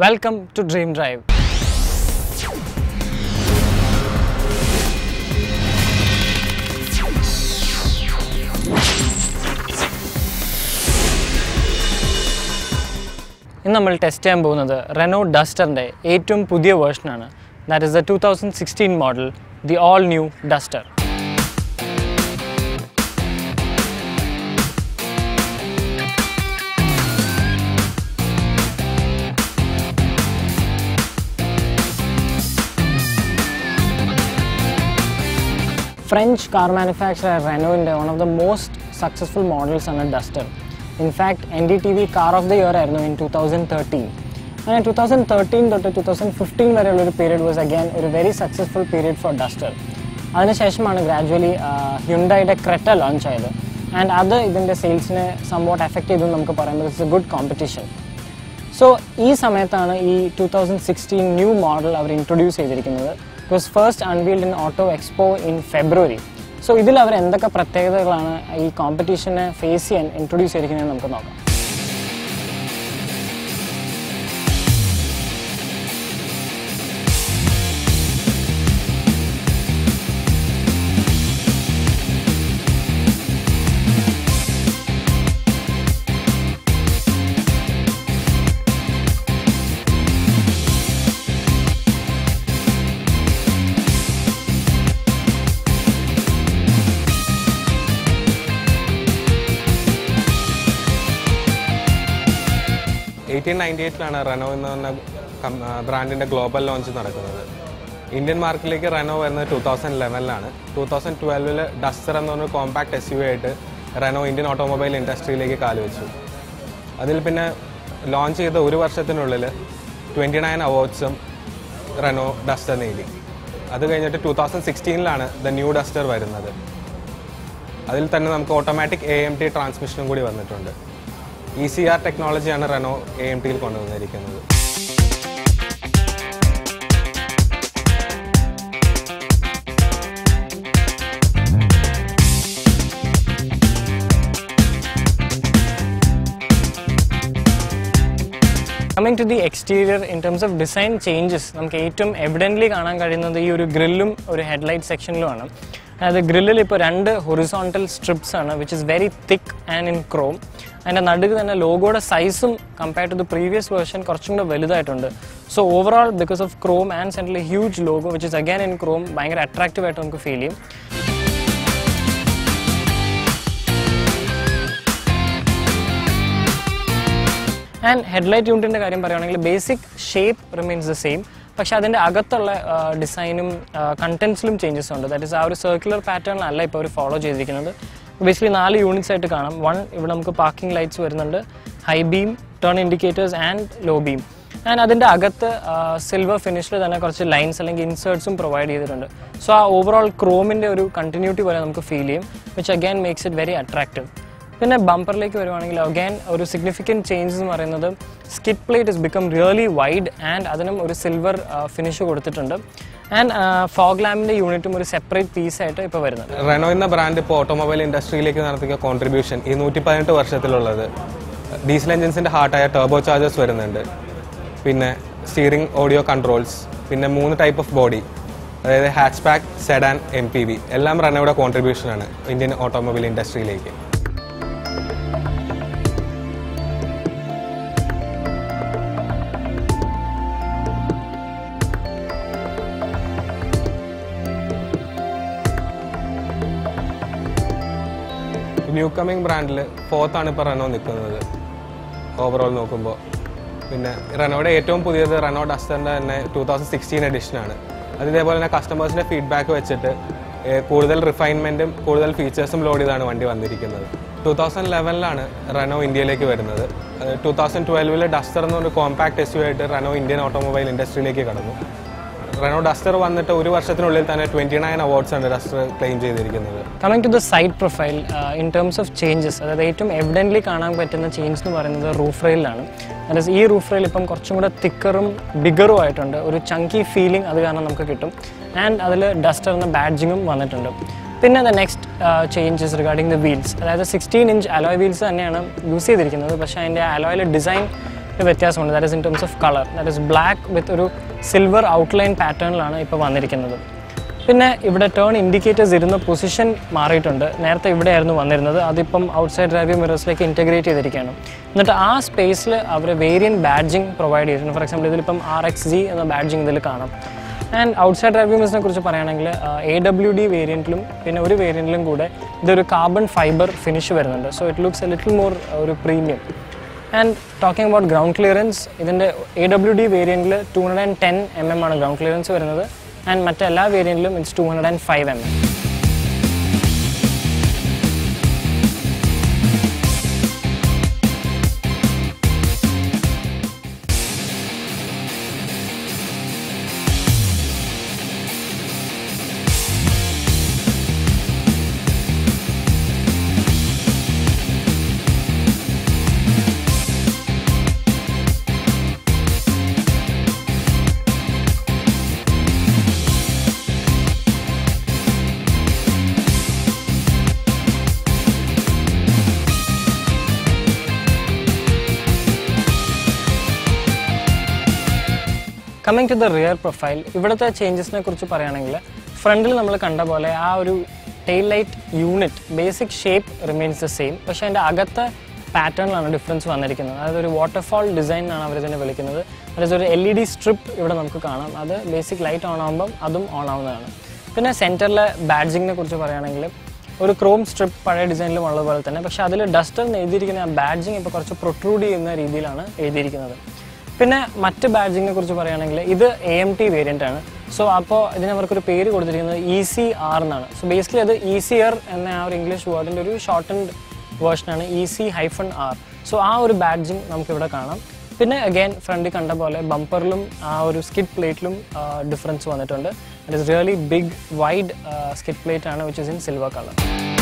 Welcome to Dream Drive. ഇന്ന് നമ്മൾ test ചെയ്യാൻ പോകുന്നത് റെനോ ഡസ്റ്ററിൻ്റെ ഏറ്റവും പുതിയ വേർഷനാണ് that is the two thousand sixteen model the all new Duster French car manufacturer റെനോവിൻ്റെ one of the most successful models ആണ് Duster in fact N D T V car of the year ആയിരുന്നു in two thousand thirteen അങ്ങനെ two thousand thirteen തൊട്ട് two thousand fifteen വരെയുള്ള ഒരു period was again ഒരു very successful period for Duster അതിനുശേഷമാണ് gradually ഹ്യുണ്ടായുടെ Creta launch ആയത് and അത് ഇതിൻ്റെ സെയിൽസിനെ സംവാട്ട് എഫക്റ്റ് ചെയ്തു എന്ന് നമുക്ക് പറയാം it's a good competition so ഈ സമയത്താണ് ഈ two thousand sixteen new model അവർ ഇൻട്രൊഡ്യൂസ് ചെയ്തിരിക്കുന്നത് it was first unveiled in auto expo in February so ഇതിൽ അവർ എന്തൊക്കെ പ്രത്യേകതകളാണ് ഈ കോമ്പറ്റീഷനെ ഫേസ് ചെയ്യാൻ ഇൻട്രൊഡ്യൂസ് ചെയ്തിരിക്കുന്നത് നമുക്ക് നോക്കാം എയ്റ്റീൻ നയൻറ്റി എയ്റ്റിലാണ് റെനോ എന്ന് പറഞ്ഞ ബ്രാൻഡിൻ്റെ ഗ്ലോബൽ ലോഞ്ച് നടക്കുന്നത് ഇന്ത്യൻ മാർക്കറ്റിലേക്ക് റെനോ വരുന്നത് ടൂ തൗസൻഡ് ലെവനിലാണ് ടൂ തൗസൻഡ് ട്വൽവിൽ ഡസ്റ്റർ എന്ന് പറഞ്ഞ കോമ്പാക്ട് എസ് യു ആയിട്ട് റെനോ ഇന്ത്യൻ ഓട്ടോമൊബൈൽ ഇൻഡസ്ട്രിയിലേക്ക് കാലുവെച്ചു അതിൽ പിന്നെ ലോഞ്ച് ചെയ്ത ഒരു വർഷത്തിനുള്ളിൽ ട്വൻറ്റി നയൻ അവാർഡ്സും റെനോ ഡസ്റ്റർ നേടി അത് കഴിഞ്ഞിട്ട് ടൂ തൗസൻഡ് സിക്സ്റ്റീനിലാണ് ദ ന്യൂ ഡസ്റ്റർ വരുന്നത് അതിൽ തന്നെ നമുക്ക് ഓട്ടോമാറ്റിക് എ എം ടി ട്രാൻസ്മിഷനും കൂടി വന്നിട്ടുണ്ട് ഇ സി ആർ ടെക്നോളജിയാണ് റെനോ എ എം ടിയിൽ കൊണ്ടുവന്നിരിക്കുന്നത് coming to the exterior in terms of design changes നമുക്ക് ഏറ്റവും എവിഡൻ്റ്ലി കാണാൻ കഴിയുന്നത് ഈ ഒരു ഗ്രില്ലും ഒരു ഹെഡ്ലൈറ്റ് സെക്ഷനിലുമാണ് അതായത് ഗ്രില്ലിൽ ഇപ്പോൾ രണ്ട് ഹൊറിസോണ്ടൽ സ്ട്രിപ്സ് ആണ് which is very thick and in chrome അതിൻ്റെ നടുക്ക് തന്നെ ലോഗോയുടെ സൈസും compare to the previous version കുറച്ചും കൂടെ വലുതായിട്ടുണ്ട് so overall because of chrome and സെൻറ്ററിൽ huge logo which is again in chrome ഭയങ്കര അട്രാക്റ്റീവ് ആയിട്ട് നമുക്ക് ഫീൽ ചെയ്യും ആൻഡ് ഹെഡ്ലൈറ്റ് യൂണിറ്റിൻ്റെ കാര്യം പറയുകയാണെങ്കിൽ basic shape remains the same പക്ഷേ അതിൻ്റെ അകത്തുള്ള ഡിസൈനും കണ്ടൻസിലും ചേഞ്ചസ് ഉണ്ട് ദാറ്റ് ഇസ് ആ ഒരു സർക്കുലർ പാറ്റേണിലല്ല ഇപ്പോൾ അവർ ഫോളോ ചെയ്തിരിക്കുന്നത് ബേസിക്കലി നാല് യൂണിറ്റ്സ് ആയിട്ട് കാണാം വൺ ഇവിടെ നമുക്ക് പാർക്കിംഗ് ലൈറ്റ്സ് വരുന്നുണ്ട് high beam turn indicators and low beam and അതിൻ്റെ അകത്ത് സിൽവർ ഫിനിഷിൽ തന്നെ കുറച്ച് ലൈൻസ് അല്ലെങ്കിൽ ഇൻസേർട്സും പ്രൊവൈഡ് ചെയ്തിട്ടുണ്ട് സോ ആ ഓവറോൾ ക്രോമിൻ്റെ ഒരു കണ്ടിന്യൂറ്റി പോലെ നമുക്ക് ഫീൽ ചെയ്യും which again makes it very attractive പിന്നെ ബമ്പറിലേക്ക് വരുവാണെങ്കിൽ അഗൈൻ ഒരു സിഗ്നിഫിക്കൻറ്റ് ചേഞ്ചസ് എന്ന് പറയുന്നത് skid plate is become really wide and അതിനും ഒരു സിൽവർ ഫിനിഷ് കൊടുത്തിട്ടുണ്ട് ആൻഡ് ഫോഗ് ലാമ്പിൻ്റെ യൂണിറ്റും ഒരു സെപ്പറേറ്റ് പീസായിട്ട് ഇപ്പോൾ വരുന്നത് റെനോ എന്ന ബ്രാൻഡ് ഇപ്പോൾ ഓട്ടോമൊബൈൽ ഇൻഡസ്ട്രിയിലേക്ക് നടത്തിയ കോൺട്രിബ്യൂഷൻ ഈ നൂറ്റി പതിനെട്ട് വർഷത്തിലുള്ളത് ഡീസൽ എഞ്ചിൻസിൻ്റെ ഹാർട്ടായ ടർബോ ചാർജേഴ്സ് വരുന്നുണ്ട് പിന്നെ സ്റ്റിയറിംഗ് ഓഡിയോ കൺട്രോൾസ് പിന്നെ മൂന്ന് ടൈപ്പ് ഓഫ് ബോഡി അതായത് hatchback sedan M P V എല്ലാം റെനോയുടെ കോൺട്രിബ്യൂഷനാണ് ഇന്ത്യൻ ഓട്ടോമൊബൈൽ ഇൻഡസ്ട്രിയിലേക്ക് ന്യൂ കമ്മിങ് ബ്രാൻഡിൽ ഫോർത്താണ് ഇപ്പോൾ റെനോ നിൽക്കുന്നത് ഓവറോൾ നോക്കുമ്പോൾ പിന്നെ റെനോയുടെ ഏറ്റവും പുതിയത് റെനോ ഡസ്റ്ററിൻ്റെ തന്നെ ടൂ തൗസൻഡ് സിക്സ്റ്റീൻ എഡിഷനാണ് അത് ഇതേപോലെ തന്നെ കസ്റ്റമേഴ്സിൻ്റെ ഫീഡ്ബാക്ക് വെച്ചിട്ട് ഏഹ്, കൂടുതൽ റിഫൈൻമെൻറ്റും കൂടുതൽ ഫീച്ചേഴ്സും ലോഡ് ചെയ്താണ് വണ്ടി വന്നിരിക്കുന്നത് ടൂ തൗസൻഡ് ലെവനിലാണ് റെനോ ഇന്ത്യയിലേക്ക് വരുന്നത് ടൂ തൗസൻഡ് ട്വൽവിൽ ഡസ്റ്റർ എന്നൊരു കോമ്പാക്ട് എസ് യു ആയിട്ട് റെനോ ഇന്ത്യൻ ഓട്ടോമൊബൈൽ ഇൻഡസ്ട്രിയിലേക്ക് കടന്നു റെനോ ഡസ്റ്റർ വന്നിട്ട് ഒരു വർഷത്തിനുള്ളിൽ തന്നെ ട്വൻറ്റി നയൻ അവാർഡ്സ് ആണ് ഡസ്റ്റർ ക്ലെയിം ചെയ്തിരിക്കുന്നത് coming to the side profile in terms of changes അതായത് ഏറ്റവും എവിഡൻ്റ്ലി കാണാൻ പറ്റുന്ന ചേഞ്ച് എന്ന് പറയുന്നത് റൂഫ് റെയിലാണ് അതായത് ഈ റൂഫ് റെയിൽ ഇപ്പം കുറച്ചും കൂടെ തിക്കറും ബിഗറും ആയിട്ടുണ്ട് ഒരു ചങ്കി ഫീലിംഗ് അത് കാരണം നമുക്ക് കിട്ടും ആൻഡ് അതിൽ ഡസ്റ്റർ എന്ന ബാഡ്ജിങ്ങും വന്നിട്ടുണ്ട് പിന്നെ the next changes regarding the wheels അതായത് സിക്സ്റ്റീൻ ഇഞ്ച് അലോയ് വീൽസ് തന്നെയാണ് യൂസ് ചെയ്തിരിക്കുന്നത് പക്ഷേ അതിൻ്റെ അലോയിലെ ഡിസൈൻ ഒരു വ്യത്യാസമുണ്ട് that is in terms of colour that is black with ഒരു സിൽവർ ഔട്ട്ലൈൻ പാറ്റേണിലാണ് ഇപ്പോൾ വന്നിരിക്കുന്നത് പിന്നെ ഇവിടെ ടേൺ ഇൻഡിക്കേറ്റേഴ്സ് ഇരുന്ന പൊസിഷൻ മാറിയിട്ടുണ്ട് നേരത്തെ ഇവിടെയായിരുന്നു വന്നിരുന്നത് അതിപ്പം ഔട്ട്സൈഡ് ഡ്രൈവ് മിറേഴ്സിലേക്ക് ഇൻറ്റഗ്രേറ്റ് ചെയ്തിരിക്കുകയാണ് എന്നിട്ട് ആ സ്പേസിൽ അവർ വേരിയൻ ബാഡ്ജിങ് പ്രൊവൈഡ് ചെയ്തിട്ടുണ്ട് ഫോർ എക്സാമ്പിൾ ഇതിലിപ്പം ആർ എക്സ് ജി എന്ന ബാഡ്ജിങ് ഇതിൽ കാണാം ആൻഡ് ഔട്ട്സൈഡ് ഡ്രൈവ് മിറേഴ്സിനെ കുറിച്ച് പറയുകയാണെങ്കിൽ എ ഡബ്ല്യു ഡി വേരിയൻറ്റിലും പിന്നെ ഒരു വേരിയൻറ്റിലും കൂടെ ഇതൊരു കാർബൺ ഫൈബർ ഫിനിഷ് വരുന്നുണ്ട് so it looks a little more ഒരു premium and talking about ground clearance ഇതിൻ്റെ എ ഡബ്ല്യു ഡി വേരിയൻറ്റിൽ two hundred and ten M M ആണ് ഗ്രൗണ്ട് ക്ലിയറൻസ് വരുന്നത് ആൻഡ് മറ്റെല്ലാ വേരിയൻറ്റിലും it's two hundred and five M M coming to the rear profile ഇവിടുത്തെ ചേഞ്ചസിനെ കുറിച്ച് പറയുകയാണെങ്കിൽ ഫ്രണ്ടിൽ നമ്മൾ കണ്ട പോലെ ആ ഒരു tail light unit basic shape remains the same പക്ഷേ അതിൻ്റെ അകത്തെ പാറ്റേണിലാണ് ഡിഫറൻസ് വന്നിരിക്കുന്നത് അതായത് ഒരു വാട്ടർഫാൾ ഡിസൈൻ ആണ് അവർ ഇതിനെ വിളിക്കുന്നത് അതായത് ഒരു എൽ ഇ ഡി സ്ട്രിപ്പ് ഇവിടെ നമുക്ക് കാണാം അത് ബേസിക് ലൈറ്റ് ഓൺ ആകുമ്പം അതും ഓൺ ആവുന്നതാണ് പിന്നെ സെൻറ്ററിലെ ബാഡ്ജിങ്ങിനെ കുറിച്ച് പറയുകയാണെങ്കിൽ ഒരു ക്രോം സ്ട്രിപ്പ് പഴയ ഡിസൈനിലും ഉള്ളതുപോലെ തന്നെ പക്ഷേ അതിൽ ഡസ്റ്റർ എന്ന് എഴുതിയിരിക്കുന്ന ആ ബാഡ്ജിങ് ഇപ്പോൾ കുറച്ച് പ്രൊട്രൂഡ് ചെയ്യുന്ന രീതിയിലാണ് എഴുതിയിരിക്കുന്നത് പിന്നെ മറ്റ് ബാഡ്ജിങ്ങിനെ കുറിച്ച് പറയുകയാണെങ്കിൽ ഇത് എ എം ടി വേരിയൻ്റ് ആണ് സോ അപ്പോൾ ഇതിന് അവർക്കൊരു പേര് കൊടുത്തിരിക്കുന്നത് ഇ സി ആർ എന്നാണ് സോ ബേസിക്കലി അത് ഈസിയർ എന്ന ആ ഒരു ഇംഗ്ലീഷ് വേർഡിൻ്റെ ഒരു shortened version E C hyphen R so ആ ഒരു ബാഡ്ജിങ് നമുക്കിവിടെ കാണാം പിന്നെ അഗൈൻ ഫ്രണ്ടിൽ കണ്ട പോലെ ബമ്പറിലും ആ ഒരു സ്കിഡ് പ്ലേറ്റിലും ഡിഫറൻസ് വന്നിട്ടുണ്ട് it is really big wide skid plate ആണ് which is in silver colour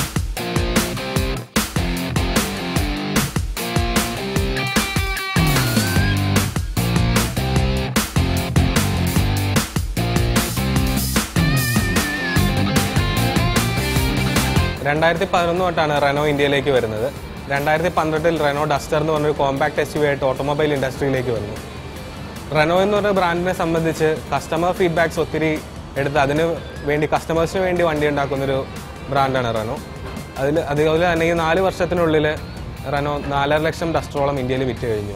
രണ്ടായിരത്തി പതിനൊന്ന് തൊട്ടാണ് റെനോ ഇന്ത്യയിലേക്ക് വരുന്നത് രണ്ടായിരത്തി പന്ത്രണ്ടിൽ റെനോ ഡസ്റ്റർ എന്ന് പറഞ്ഞൊരു കോമ്പാക്ട് എസ് യു ആയിട്ട് ഓട്ടോമൊബൈൽ ഇൻഡസ്ട്രിയിലേക്ക് വന്നു റെനോ എന്ന് പറഞ്ഞ ബ്രാൻഡിനെ സംബന്ധിച്ച് കസ്റ്റമർ ഫീഡ്ബാക്സ് ഒത്തിരി എടുത്ത് അതിന് വേണ്ടി കസ്റ്റമേഴ്സിന് വേണ്ടി വണ്ടി ഉണ്ടാക്കുന്നൊരു ബ്രാൻഡാണ് റെനോ അതിൽ അതുപോലെ തന്നെ ഈ നാല് വർഷത്തിനുള്ളിൽ റെനോ നാലര ലക്ഷം ഡസ്റ്ററോളം ഇന്ത്യയിൽ വിറ്റ് കഴിഞ്ഞു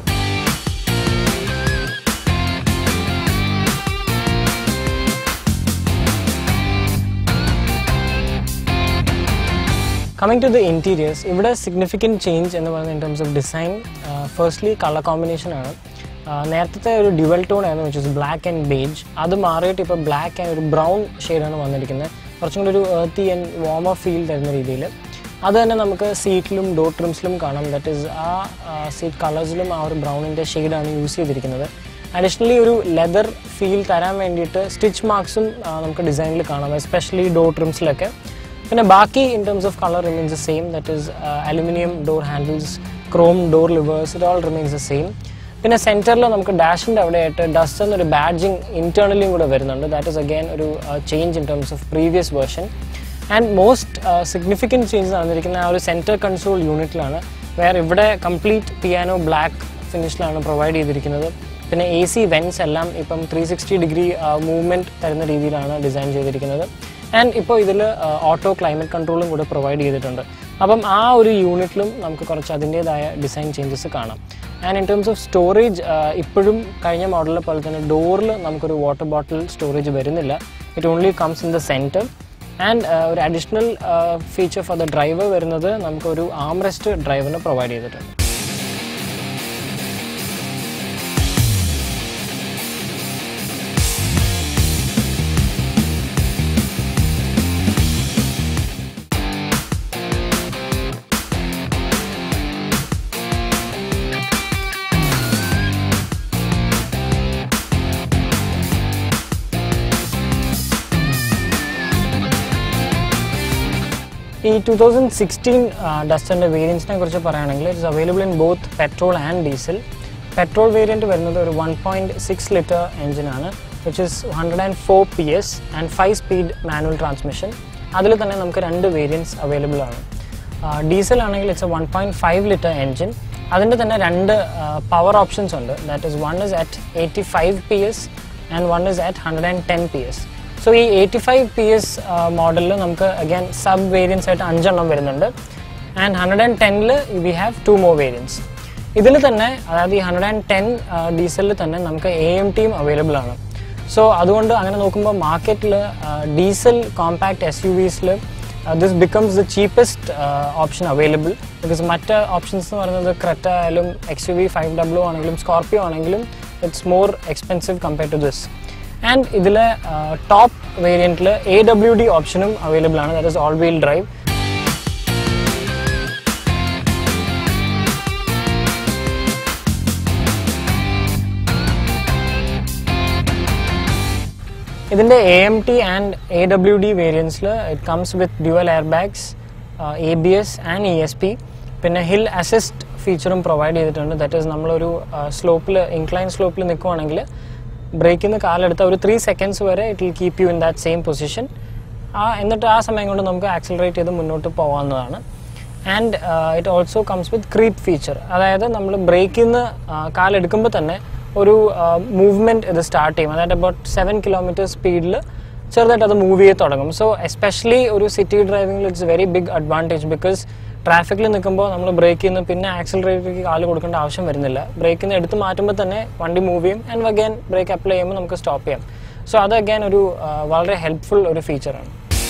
കമ്മിങ് ടു ദ ഇൻറ്റീരിയേഴ്സ് ഇവിടെ സിഗ്നിഫിക്കൻറ്റ് ചേഞ്ച് എന്ന് പറയുന്നത് in terms of design firstly colour combination ആണ് ആഹ് നേരത്തെ ഒരു ഡ്യുവൽ ടോൺ ആയിരുന്നു which is black and beige അത് മാറിയിട്ട് ഇപ്പോൾ ബ്ലാക്ക് ആൻഡ് ഒരു ബ്രൗൺ ഷെയ്ഡാണ് വന്നിരിക്കുന്നത് കുറച്ചും കൂടി ഒരു ഏർത്തി ആൻഡ് വാമർ ഫീൽ തരുന്ന രീതിയിൽ അത് തന്നെ നമുക്ക് സീറ്റിലും ഡോർ ട്രിംസിലും കാണാം ദറ്റ് ഈസ് ആ സീറ്റ് കളേഴ്സിലും ആ ഒരു ബ്രൗണിൻ്റെ ഷെയ്ഡാണ് യൂസ് ചെയ്തിരിക്കുന്നത് അഡീഷണലി ഒരു ലെതർ ഫീൽ തരാൻ വേണ്ടിയിട്ട് സ്റ്റിച്ച് മാർക്സും നമുക്ക് ഡിസൈനിൽ കാണാം എസ്പെഷ്യലി ഡോർ ട്രിംസിലൊക്കെ പിന്നെ ബാക്കി in terms of colour remains the same that is aluminium door handles chrome door levers it all remains the same പിന്നെ സെൻറ്ററിൽ നമുക്ക് ഡാഷിൻ്റെ അവിടെയായിട്ട് ഡസ്റ്റ് എന്നൊരു ബാഡ്ജിങ് ഇന്റേണലിയും കൂടെ വരുന്നുണ്ട് ദാറ്റ് ഈസ് അഗൈൻ ഒരു change in terms of previous version and most significant change നടന്നിരിക്കുന്ന ആ ഒരു സെൻറ്റർ കൺസോൾ യൂണിറ്റിലാണ് വേറെ ഇവിടെ കംപ്ലീറ്റ് പിയാനോ ബ്ലാക്ക് ഫിനിഷിലാണ് പ്രൊവൈഡ് ചെയ്തിരിക്കുന്നത് പിന്നെ എ സി വെൻസ് എല്ലാം ഇപ്പം ത്രീ സിക്സ്റ്റി ഡിഗ്രി മൂവ്മെൻറ്റ് തരുന്ന രീതിയിലാണ് ഡിസൈൻ ചെയ്തിരിക്കുന്നത് ആൻഡ് ഇപ്പോൾ ഇതിൽ ഓട്ടോ ക്ലൈമറ്റ് കൺട്രോളും കൂടെ പ്രൊവൈഡ് ചെയ്തിട്ടുണ്ട് അപ്പം ആ ഒരു യൂണിറ്റിലും നമുക്ക് കുറച്ച് അതിൻ്റേതായ ഡിസൈൻ ചേഞ്ചസ് കാണാം and in terms of storage ഇപ്പോഴും കഴിഞ്ഞ മോഡലിലെ പോലെ തന്നെ ഡോറിൽ നമുക്കൊരു വാട്ടർ ബോട്ടിൽ സ്റ്റോറേജ് വരുന്നില്ല it only comes in the centre and ഒരു additional feature for the driver വരുന്നത് നമുക്കൊരു ആംറെസ്റ്റ് ഡ്രൈവറിന് പ്രൊവൈഡ് ചെയ്തിട്ടുണ്ട് ഈ ടൂ തൗസൻഡ് സിക്സ്റ്റീൻ ഡസ്റ്ററിൻ്റെ വേരിയൻസിനെ കുറിച്ച് പറയുകയാണെങ്കിൽ it's available in both petrol and diesel petrol variant വരുന്നത് ഒരു വൺ പോയിൻറ്റ് സിക്സ് ലിറ്റർ എഞ്ചിനാണ് which is hundred and four P S and five speed manual transmission അതിൽ തന്നെ നമുക്ക് രണ്ട് വേരിയൻസ് അവൈലബിൾ ആണ് ഡീസൽ ആണെങ്കിൽ it's a one point five litre engine അതിൻ്റെ തന്നെ രണ്ട് പവർ ഓപ്ഷൻസ് ഉണ്ട് that is one is at eighty five P S and one is at hundred and ten P S so ഈ eighty five P S മോഡലിൽ നമുക്ക് again sub variants ആയിട്ട് അഞ്ചെണ്ണം വരുന്നുണ്ട് ആൻഡ് ഹൺഡ്രഡ് ആൻഡ് ടെന്നിൽ we have two more variance ഇതിൽ തന്നെ അതായത് ഈ ഹൺഡ്രഡ് ആൻഡ് ടെൻ ഡീസലിൽ തന്നെ നമുക്ക് എ എം ടിയും അവൈലബിൾ ആണ് സോ അതുകൊണ്ട് അങ്ങനെ നോക്കുമ്പോൾ മാർക്കറ്റിൽ ഡീസൽ കോമ്പാക്ട് എസ് യു വിസിൽ this becomes the cheapest option available because മറ്റ് ഓപ്ഷൻസ് എന്ന് പറയുന്നത് ക്രെറ്റ ആയാലും X U V five W ആണെങ്കിലും സ്കോർപ്പിയോ ആണെങ്കിലും it's more expensive compare to this and ഇതിൽ ടോപ്പ് വേരിയൻറ്റിൽ എ ഡബ്ല്യു ഡി ഓപ്ഷനും അവൈലബിൾ ആണ് that is all wheel drive ഇതിൻ്റെ A M T and A W D വേരിയൻസിൽ it comes with dual airbags A B S and E S P പിന്നെ hill assist ഫീച്ചറും provide ചെയ്തിട്ടുണ്ട് that is നമ്മളൊരു സ്ലോപ്പിൽ incline സ്ലോപ്പിൽ നിൽക്കുവാണെങ്കിൽ ബ്രേക്കിൽ നിന്ന് കാലെടുത്ത ഒരു ത്രീ സെക്കൻഡ്സ് വരെ it will keep you in that same position ആ എന്നിട്ട് ആ സമയം കൊണ്ട് നമുക്ക് ആക്സിലറേറ്റ് ചെയ്ത് മുന്നോട്ട് പോകാവുന്നതാണ് and it also comes with creep feature അതായത് നമ്മൾ ബ്രേക്കിൽ നിന്ന് കാലെടുക്കുമ്പോൾ തന്നെ ഒരു മൂവ്മെൻറ്റ് ഇത് സ്റ്റാർട്ട് ചെയ്യും അതായത് അബൌട്ട് സെവൻ കിലോമീറ്റർ സ്പീഡിൽ ചെറുതായിട്ട് അത് മൂവ് ചെയ്ത് തുടങ്ങും സോ എസ്പെഷ്യലി ഒരു സിറ്റി ഡ്രൈവിംഗിൽ it's very big advantage because ട്രാഫിക്കിൽ നിൽക്കുമ്പോൾ നമ്മൾ ബ്രേക്കിൽ നിന്ന് പിന്നെ ആക്സിലറേറ്ററിലേക്ക് കാല് കൊടുക്കേണ്ട ആവശ്യം വരുന്നില്ല ബ്രേക്കിൽ നിന്ന് എടുത്ത് മാറ്റുമ്പോൾ തന്നെ വണ്ടി മൂവ് ചെയ്യും ആൻഡ് അഗൈൻ ബ്രേക്ക് അപ്ലൈ ചെയ്യുമ്പോൾ നമുക്ക് സ്റ്റോപ്പ് ചെയ്യാം സോ അത് അഗൈൻ ഒരു ആ, വളരെ ഹെൽപ്ഫുൾ ഒരു ഫീച്ചറാണ്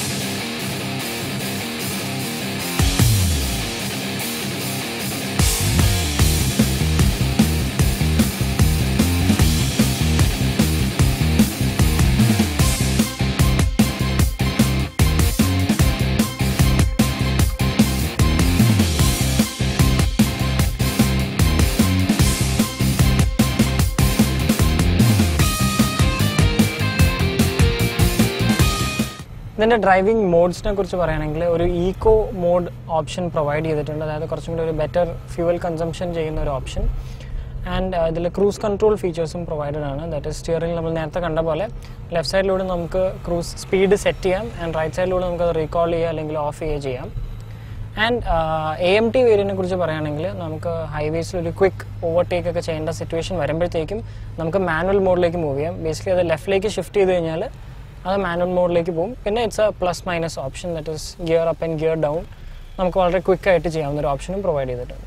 ഇതിൻ്റെ ഡ്രൈവിംഗ് മോഡ്സിനെ കുറിച്ച് പറയുകയാണെങ്കിൽ ഒരു ഈക്കോ മോഡ് ഓപ്ഷൻ പ്രൊവൈഡ് ചെയ്തിട്ടുണ്ട് അതായത് കുറച്ചും കൂടി ഒരു ബെറ്റർ ഫ്യൂവൽ കൺസംഷൻ ചെയ്യുന്ന ഒരു ഓപ്ഷൻ ആൻഡ് ഇതിൽ ക്രൂസ് കൺട്രോൾ ഫീച്ചേഴ്സും പ്രൊവൈഡഡ് ആണ് ദാറ്റ് ഇസ് സ്റ്റിയറിംഗ് നമ്മൾ നേരത്തെ കണ്ട പോലെ ലെഫ്റ്റ് സൈഡിലൂടെ നമുക്ക് ക്രൂസ് സ്പീഡ് സെറ്റ് ചെയ്യാം ആൻഡ് റൈറ്റ് സൈഡിലൂടെ നമുക്ക് അത് റീകോൾ ചെയ്യുക അല്ലെങ്കിൽ ഓഫ് ചെയ്യുക ചെയ്യാം ആൻഡ് എ എം ടി വേരിയനെ കുറിച്ച് പറയുകയാണെങ്കിൽ നമുക്ക് ഹൈവേസിൽ ഒരു ക്വിക്ക് ഓവർടേക്ക് ഒക്കെ ചെയ്യേണ്ട സിറ്റുവേഷൻ വരുമ്പോഴത്തേക്കും നമുക്ക് മാനുവൽ മോഡിലേക്ക് മൂവ് ചെയ്യാം ബേസിക്കലി അത് ലെഫ്റ്റിലേക്ക് ഷിഫ്റ്റ് ചെയ്ത് കഴിഞ്ഞാൽ അത് മാനുവൽ മോഡിലേക്ക് പോകും പിന്നെ it's a plus minus option that is gear up and gear down നമുക്ക് വളരെ ക്വിക്കായിട്ട് ചെയ്യാവുന്ന ഒരു ഓപ്ഷനും പ്രൊവൈഡ് ചെയ്തിട്ടുണ്ട്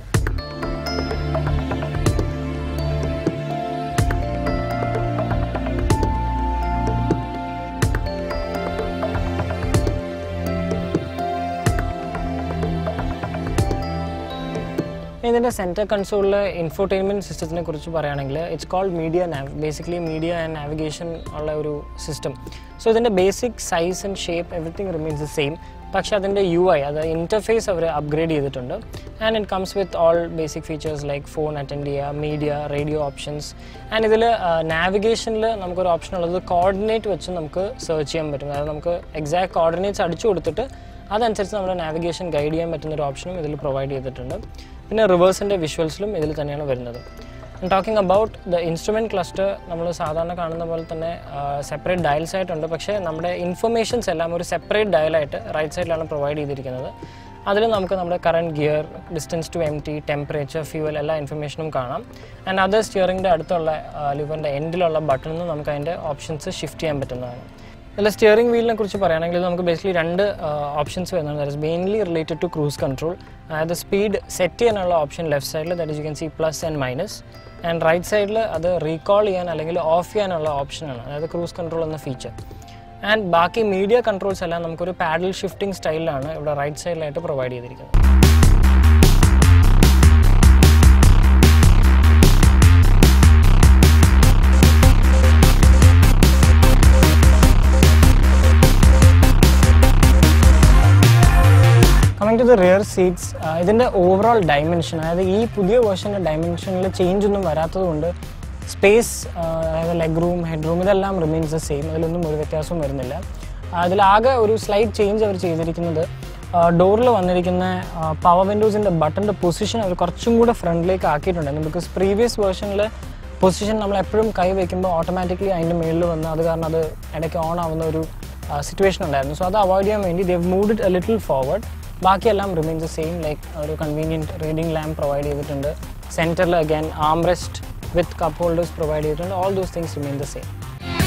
ഇതിൻ്റെ സെൻറ്റർ കൺസോളിൽ ഇൻഫോർടൈൻമെൻറ്റ് സിസ്റ്റത്തിനെ കുറിച്ച് പറയുകയാണെങ്കിൽ it's called media nav basically media and navigation ഉള്ള ഒരു സിസ്റ്റം സോ ഇതിൻ്റെ basic size and shape everything remains the same പക്ഷേ അതിൻ്റെ യു ഐ അത് ഇൻ്റർഫേസ് അവർ അപ്ഗ്രേഡ് ചെയ്തിട്ടുണ്ട് and it comes with all basic features like phone attend ചെയ്യുക media radio options and ഇതിൽ നാവിഗേഷനിൽ നമുക്കൊരു ഓപ്ഷൻ ഉള്ളത് കോർഡിനേറ്റ് വെച്ച് നമുക്ക് സെർച്ച് ചെയ്യാൻ പറ്റും അതായത് നമുക്ക് എക്സാക്ട് കോർഡിനേറ്റ്സ് അടിച്ചു കൊടുത്തിട്ട് അതനുസരിച്ച് നമ്മുടെ നാവിഗേഷൻ ഗൈഡ് ചെയ്യാൻ പറ്റുന്ന ഒരു ഓപ്ഷനും ഇതിൽ പ്രൊവൈഡ് ചെയ്തിട്ടുണ്ട് പിന്നെ റിവേഴ്സിൻ്റെ വിഷ്വൽസിലും ഇതിൽ തന്നെയാണ് വരുന്നത് talking about the instrument cluster നമ്മൾ സാധാരണ കാണുന്ന പോലെ തന്നെ സെപ്പറേറ്റ് ഡയൽസ് ആയിട്ടുണ്ട് പക്ഷേ നമ്മുടെ ഇൻഫർമേഷൻസ് എല്ലാം ഒരു സെപ്പറേറ്റ് ഡയലായിട്ട് റൈറ്റ് സൈഡിലാണ് പ്രൊവൈഡ് ചെയ്തിരിക്കുന്നത് അതിൽ നമുക്ക് നമ്മുടെ current gear distance to empty temperature fuel എല്ലാ ഇൻഫർമേഷനും കാണാം ആൻഡ് അത് സ്റ്റിയറിംഗിൻ്റെ അടുത്തുള്ള ലിവറിൻ്റെ എൻഡിലുള്ള ബട്ടണിൽ നിന്ന് നമുക്ക് അതിൻ്റെ ഓപ്ഷൻസ് ഷിഫ്റ്റ് ചെയ്യാൻ പറ്റുന്നതാണ് ഇതിൽ സ്റ്റിയറിംഗ് വീലിനെ കുറിച്ച് പറയുകയാണെങ്കിൽ നമുക്ക് ബേസിക്കലി രണ്ട് ഓപ്ഷൻസ് വരുന്നുണ്ട് that is mainly related to cruise control അതായത് സ്പീഡ് സെറ്റ് ചെയ്യാനുള്ള ഓപ്ഷൻ ലെഫ്റ്റ് സൈഡിൽ that is you can see plus and minus and right സൈഡിൽ അത് റീകോൾ ചെയ്യാൻ അല്ലെങ്കിൽ ഓഫ് ചെയ്യാനുള്ള ഓപ്ഷനാണ് അതായത് ക്രൂസ് കൺട്രോൾ എന്ന ഫീച്ചർ ആൻഡ് ബാക്കി മീഡിയ കൺട്രോൾസ് എല്ലാം നമുക്കൊരു പാഡൽ ഷിഫ്റ്റിംഗ് സ്റ്റൈലിലാണ് ഇവിടെ റൈറ്റ് സൈഡിലായിട്ട് പ്രൊവൈഡ് ചെയ്തിരിക്കുന്നത് coming to the rear seats ഇതിൻ്റെ ഓവറോൾ ഡയമെൻഷൻ അതായത് ഈ പുതിയ വേർഷൻ്റെ ഡയമെൻഷനിൽ ചേഞ്ച് ഒന്നും വരാത്തത് കൊണ്ട് സ്പേസ് അതായത് ലെഗ് റൂം ഹെഡ് റൂം ഇതെല്ലാം റിമെയിൻസ് ദ സെയിം അതിലൊന്നും ഒരു വ്യത്യാസവും വരുന്നില്ല അതിലാകെ ഒരു സ്ലൈറ്റ് ചേഞ്ച് അവർ ചെയ്തിരിക്കുന്നത് ഡോറിൽ വന്നിരിക്കുന്ന പവർ വിൻഡോസിൻ്റെ ബട്ടൻ്റെ പൊസിഷൻ അവർ കുറച്ചും കൂടെ ഫ്രണ്ടിലേക്ക് ആക്കിയിട്ടുണ്ടായിരുന്നു ബിക്കോസ് പ്രീവിയസ് വേർഷനിൽ പൊസിഷൻ നമ്മൾ എപ്പോഴും കൈ വയ്ക്കുമ്പോൾ ഓട്ടോമാറ്റിക്കലി അതിൻ്റെ മുകളിൽ വന്ന് അത് കാരണം അത് ഇടയ്ക്ക് ഓൺ ആവുന്ന ഒരു സിറ്റുവേഷൻ ഉണ്ടായിരുന്നു സോ അത് അവോയ്ഡ് ചെയ്യാൻ വേണ്ടി they moved it a little forward ബാക്കിയെല്ലാം റിമെയിൻസ് സെയിം ലൈക്ക് ഒരു കൺവീനിയൻറ്റ് റീഡിംഗ് ലാമ്പ് പ്രൊവൈഡ് ചെയ്തിട്ടുണ്ട് സെൻറ്ററിൽ again armrest with cup holders provide ചെയ്തിട്ടുണ്ട് all those things remain the same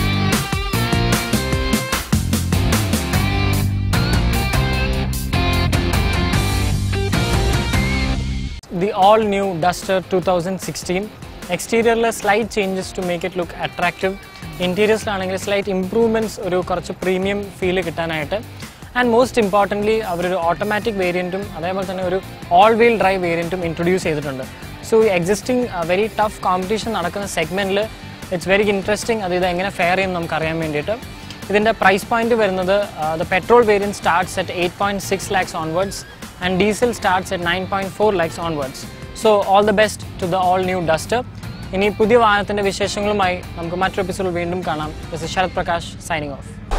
the all new Duster 2016. എക്സ്റ്റീരിയറിൽ slight changes to make it look attractive ഇൻറ്റീരിയേഴ്സിലാണെങ്കിൽ slight improvements ഒരു കുറച്ച് premium feel കിട്ടാനായിട്ട് and most importantly അവരൊരു automatic വേരിയൻറ്റും അതേപോലെ തന്നെ ഒരു ഓൾ വീൽ ഡ്രൈവ് വേരിയൻറ്റും ഇൻട്രൊഡ്യൂസ് ചെയ്തിട്ടുണ്ട് സോ ഈ എക്സിസ്റ്റിംഗ് വെരി ടഫ് കോമ്പറ്റീഷൻ നടക്കുന്ന സെഗ്മെൻറ്റിൽ ഇറ്റ്സ് വെരി ഇൻട്രസ്റ്റിംഗ് അത് ഇത് എങ്ങനെ ഫെയർ ചെയ്യും നമുക്ക് അറിയാൻ വേണ്ടിയിട്ട് ഇതിൻ്റെ പ്രൈസ് പോയിന്റ് വരുന്നത് the petrol variant starts at eight point six lakhs onwards and diesel starts at nine point four lakhs onwards so all the best to the all new Duster ഇനി പുതിയ വാഹനത്തിൻ്റെ വിശേഷങ്ങളുമായി നമുക്ക് മറ്റൊരു എപ്പിസോഡിൽ വീണ്ടും കാണാം this is Sharath Prakash signing of